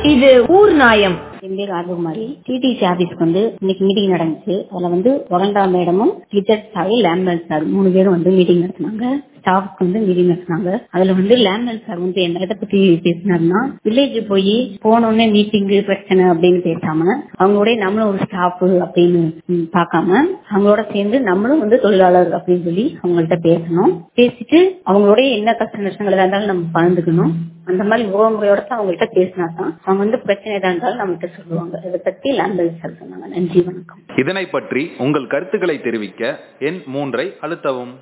இது ஊர் நாயம் என் பேர் ராஜகுமாரி டிடிசி ஆபீஸ்க்கு வந்து இன்னைக்கு மீட்டிங் நடந்துச்சு அதுல வந்து ஒகண்டா மேடமும் டீச்சர் சார் லேம்பல் சார் மூணு பேரும் வந்து மீட்டிங் நடத்தினாங்க ஸ்டாஃப்க்கு வந்து மீட்டிங் நடத்தினாங்க அதுல வந்து லேம்பல் சார் வந்து என்ன எதை பத்தி பேசினாருன்னா வில்லேஜ் போய் போனோடனே மீட்டிங் பிரச்சனை அப்படின்னு பேசாம அவங்களோட நம்மளும் ஒரு ஸ்டாஃப் அப்படின்னு ம், பார்க்காம அவங்களோட சேர்ந்து நம்மளும் வந்து தொழிலாளர் அப்படின்னு சொல்லி அவங்கள்ட்ட பேசணும் பேசிட்டு அவங்களோட என்ன கஷ்ட நஷ்டங்கள் எதா இருந்தாலும் நம்ம பகிர்ந்துக்கணும் அந்த மாதிரி முகமுறையோட தான் அவங்கள்ட்ட பேசினா தான் அவங்க வந்து பிரச்சனை எதா இருந்தாலும் நம்மகிட்ட சொல்லுவாங்க இதை பத்தி லேம்பல் சார் சொன்னாங்க நன்றி வணக்கம் இதனை பற்றி உங்கள் கருத்துக்களை தெரிவிக்க எண் மூன்றை அழுத்தவும்